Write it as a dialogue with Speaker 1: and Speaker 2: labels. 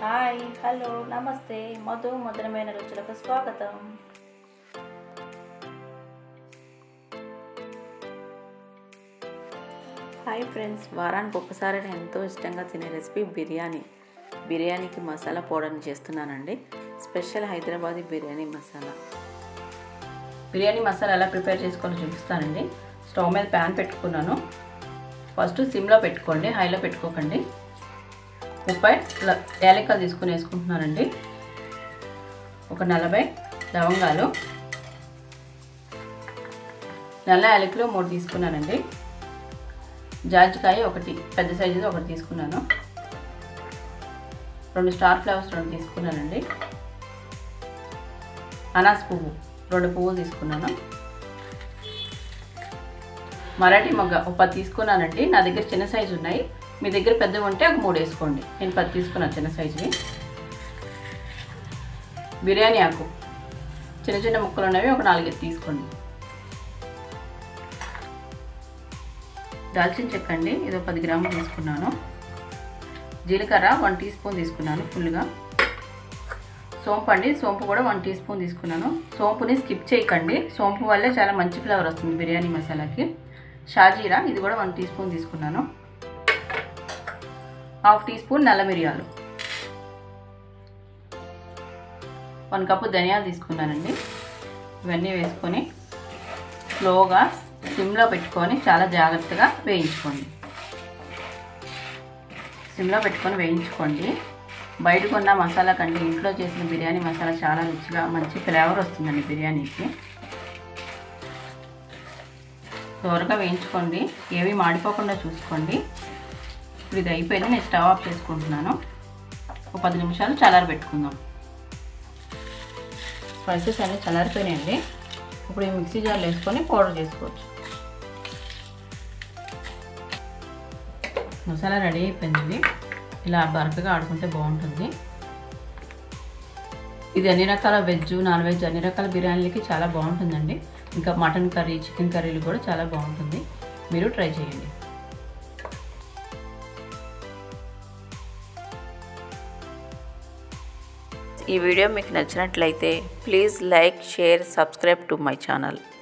Speaker 1: hi hello నమస్తే మధు మధురమైన రుచులకు స్వాగతం హాయ్ ఫ్రెండ్స్ వారానికి ఒక్కసారి నేను ఎంతో ఇష్టంగా తినే రెసిపీ బిర్యానీ బిర్యానీకి మసాలా పౌడర్ని చేస్తున్నానండి స్పెషల్ హైదరాబాదీ బిర్యానీ మసాలా బిర్యానీ మసాలా ఎలా ప్రిపేర్ చేసుకోవాలో చూపిస్తానండి స్టవ్ మీద ప్యాన్ పెట్టుకున్నాను ఫస్ట్ సిమ్లో పెట్టుకోండి హైలో పెట్టుకోకండి ముప్పై యాలక్కలు తీసుకుని వేసుకుంటున్నానండి ఒక నలభై లవంగాలు నల్ల యాలకులు మూడు తీసుకున్నానండి జాజికాయ ఒకటి పెద్ద సైజుది ఒకటి తీసుకున్నాను రెండు స్టార్ ఫ్లవర్స్ రెండు తీసుకున్నానండి అనాస్ పువ్వు రెండు పువ్వులు తీసుకున్నాను మరాఠీ మొగ్గ ఒక పది తీసుకున్నానండి నా దగ్గర చిన్న సైజు ఉన్నాయి మీ దగ్గర పెద్దవి ఉంటే ఒక మూడు వేసుకోండి నేను పది తీసుకున్నాను చిన్న సైజువి బిర్యానీ ఆకు చిన్న చిన్న ముక్కలు ఉన్నవి ఒక నాలుగైదు తీసుకోండి దాల్చిన చెక్క అండి ఇది పది గ్రాములు తీసుకున్నాను జీలకర్ర వన్ టీ స్పూన్ తీసుకున్నాను ఫుల్గా సోంపు అండి సోంపు కూడా వన్ టీ స్పూన్ తీసుకున్నాను సోంపుని స్కిప్ చేయకండి సోంపు వల్లే చాలా మంచి ఫ్లేవర్ వస్తుంది బిర్యానీ మసాలాకి షాజీరా ఇది కూడా వన్ టీ స్పూన్ తీసుకున్నాను హాఫ్ టీ స్పూన్ నల్ల మిరియాలు వన్ కప్పు ధనియాలు తీసుకున్నానండి ఇవన్నీ వేసుకొని స్లోగా సిమ్లో పెట్టుకొని చాలా జాగ్రత్తగా వేయించుకోండి సిమ్లో పెట్టుకొని వేయించుకోండి బయట కొన్న మసాలా కంటే ఇంట్లో చేసిన బిర్యానీ మసాలా చాలా రుచిగా మంచి ఫ్లేవర్ వస్తుందండి బిర్యానీకి త్వరగా వేయించుకోండి ఏవి మాడిపోకుండా చూసుకోండి ఇప్పుడు ఇది అయిపోయింది నేను స్టవ్ ఆఫ్ చేసుకుంటున్నాను ఒక పది నిమిషాలు చల్లారి పెట్టుకుందాం స్పైసెస్ అన్నీ చల్లారిపోయినాయండి ఇప్పుడు ఈ మిక్సీ జార్లో వేసుకొని పౌడర్ చేసుకోవచ్చు మసాలా రెడీ అయిపోయింది ఇలా బరకగా ఆడుకుంటే బాగుంటుంది ఇది అన్ని రకాల వెజ్ నాన్ వెజ్ అన్ని రకాల బిర్యానీలకి చాలా బాగుంటుందండి ఇంకా మటన్ కర్రీ చికెన్ కర్రీలు కూడా చాలా బాగుంటుంది మీరు ట్రై చేయండి ఈ వీడియో మీకు నచ్చినట్లయితే please like share subscribe to my channel